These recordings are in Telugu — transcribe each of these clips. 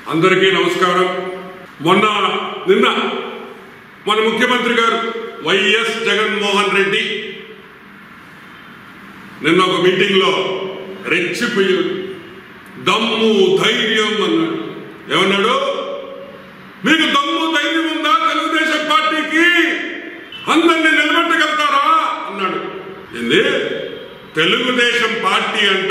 అందరికీ నమస్కారం మొన్న నిన్న మన ముఖ్యమంత్రి గారు వైఎస్ జగన్మోహన్ రెడ్డి నిన్న ఒక మీటింగ్లో రెచ్చిపోయి దమ్ము ధైర్యం అన్నాడు ఏమన్నాడు మీకు దమ్ము ధైర్యం ఉందా తెలుగుదేశం పార్టీకి అందరినీ నిలబెట్టగలుగుతారా అన్నాడు ఏంది తెలుగుదేశం పార్టీ అంట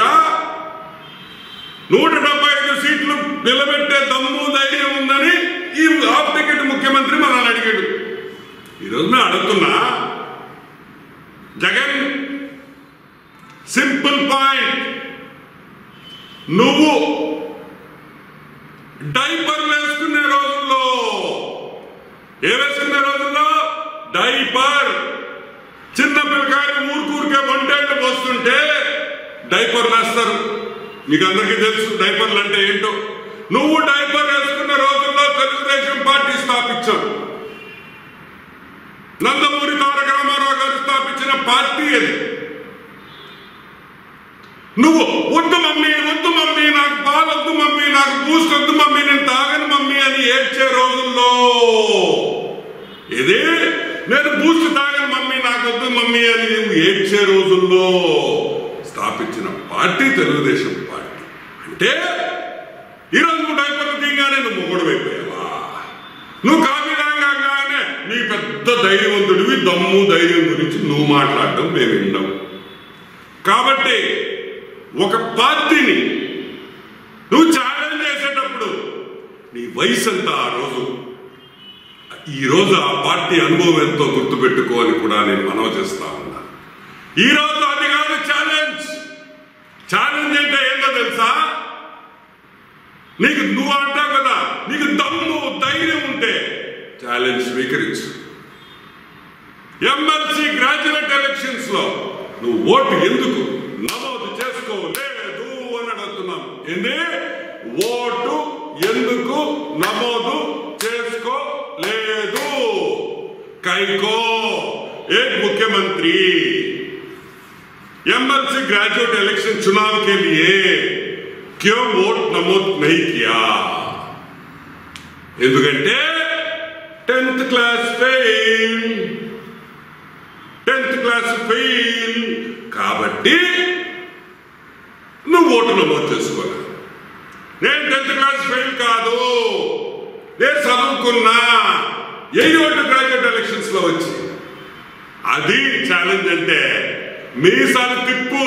నూట డెబ్బై ఐదు సీట్లు నిలబెట్టే దమ్ము ధైర్యం ఉందని ఈ హాఫ్ టికెట్ ముఖ్యమంత్రి మనల్ని అడిగాడు ఈరోజు నేను అడుగుతున్నా జగన్ సింపుల్ పాయింట్ నువ్వు డైపర్ వేసుకునే రోజుల్లో ఏ వేసుకునే రోజుల్లో డైపర్ చిన్న పిల్లకాయలు ఊరుకూరికే వంటేళ్ళు పోస్తుంటే డైపర్ వేస్తారు మీకు అందరికీ తెలుసు డైపర్లు అంటే ఏంటో నువ్వు డైపర్ వేసుకున్న రోజుల్లో తెలుగుదేశం పార్టీ స్థాపించావు నందమూరి తారక రామారావు గారు స్థాపించిన పార్టీ అది నువ్వు వద్దు మమ్మీ వద్దు మమ్మీ నాకు పాలు వద్దు మమ్మీ నాకు బూస్ట్ వద్దు మమ్మీ నేను తాగను మమ్మీ అని ఏడ్చే రోజుల్లో ఇది నేను బూస్ట్ తాగను మమ్మీ నాకు వద్దు మమ్మీ అని నువ్వు ఏడ్చే రోజుల్లో స్థాపించిన పార్టీ తెలుగుదేశం పార్టీ అంటే ఈరోజు నువ్వు డైపర్లు దిగానే నువ్వు మొగుడు అయిపోయావా నువ్వు కాఫీ తాగానే నీ పెద్ద ధైర్యవంతుడివి దమ్ము ధైర్యం గురించి నువ్వు మాట్లాడడం మేము విన్నాం కాబట్టి ఒక పార్టీని నువ్వు ఛాలెంజ్ చేసేటప్పుడు నీ వయసు ఎంత ఆ రోజు ఈ రోజు ఆ పార్టీ అనుభవం ఎంతో గుర్తుపెట్టుకో అని కూడా నేను మనవి చేస్తా ఉన్నా ఈ రోజు అది కాదు ఛాలెంజ్ ఛాలెంజ్ అంటే ఏంటో తెలుసా నీకు నువ్వు అంటావు కదా నీకు దమ్ము ధైర్యం ఉంటే ఛాలెంజ్ స్వీకరించు ఎమ్మెల్సీ గ్రాడ్యుయేట్ ఎలక్షన్స్ లో నువ్వు ఓటు ఎందుకు నమోదు చేసుకోలేదు అని అడుగుతున్నాం ఏంది ఓటు ఎందుకు నమోదు చేసుకోలేదు కైకో ఏ ముఖ్యమంత్రి एमएलसी ग्रेजुएट इलेक्शन चुनाव के लिए क्यों वोट नमोद नहीं किया ఎందుకంటే tenth class fail tenth class fail కాబట్టి నువ్వు ఓటు నమోదు చేసుకోవాలి నేను టెన్త్ క్లాస్ ఫెయిల్ కాదు నేను చదువుకున్నా ఏ ఓటు గ్రాడ్యుయేట్ ఎలక్షన్స్ లో వచ్చి అది ఛాలెంజ్ అంటే మీసాలు తిప్పు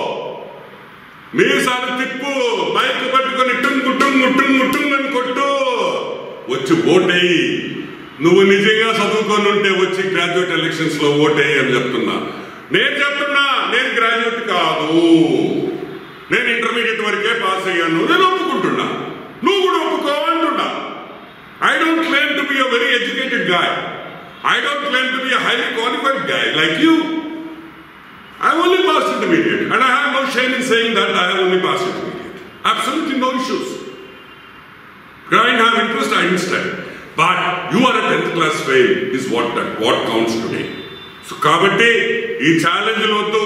మీసాలు తిప్పు బైక్ పట్టుకొని టుంగు టుంగు టుంగు టుంగు అని కొట్టు వచ్చి ఓటేయి నువ్వు నిజంగా చదువుకొని ఉంటే వచ్చి గ్రాడ్యుయేట్ ఎలక్షన్స్ లో ఓటేయి అని చెప్తున్నా నేను చెప్తున్నా నేను గ్రాడ్యుయేట్ కాదు నేను ఇంటర్మీడియట్ వరకే పాస్ అయ్యాను నేను ఒప్పుకుంటున్నా నువ్వు కూడా ఒప్పుకో అంటున్నా I don't claim to be a very educated guy I don't claim to be a highly qualified guy like you I have only passed intermediate, and I have no shame in saying that I have only passed intermediate. Absolutely no issues. I didn't have interest, I didn't study. But you are a 10th class fail is what that what counts today. So కాబట్టి ఈ ఛాలెంజ్ వద్దు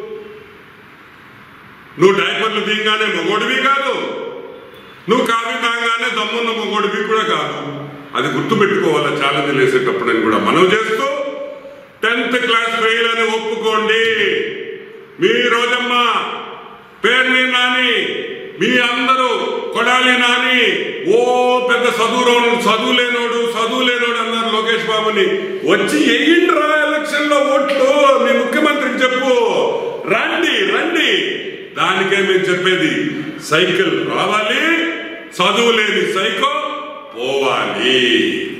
నువ్వు డైపర్లు దిగానే మొగోడివి కాదు నువ్వు కాఫీ తాగానే దమ్మున్న మొగోడివి కూడా కాదు అది గుర్తుపెట్టుకోవాలా ఛాలెంజ్ వేసేటప్పుడు అని కూడా మనం చేస్తూ టెన్త్ క్లాస్ ఫెయిల్ అని ఒప్పుకోండి మీ రోజమ్మ పేర్ని నాని మీ అందరూ కొడాలి నాని ఓ పెద్ద చదువు చదువు లేనోడు చదువు లేనోడు అన్నారు లోకేష్ బాబుని వచ్చి ఎయ్యిండ్రా ఎలక్షన్ లో ఓట్లు మీ ముఖ్యమంత్రికి చెప్పు రండి రండి దానికే మేము చెప్పేది సైకిల్ రావాలి చదువు లేని సైకో పోవాలి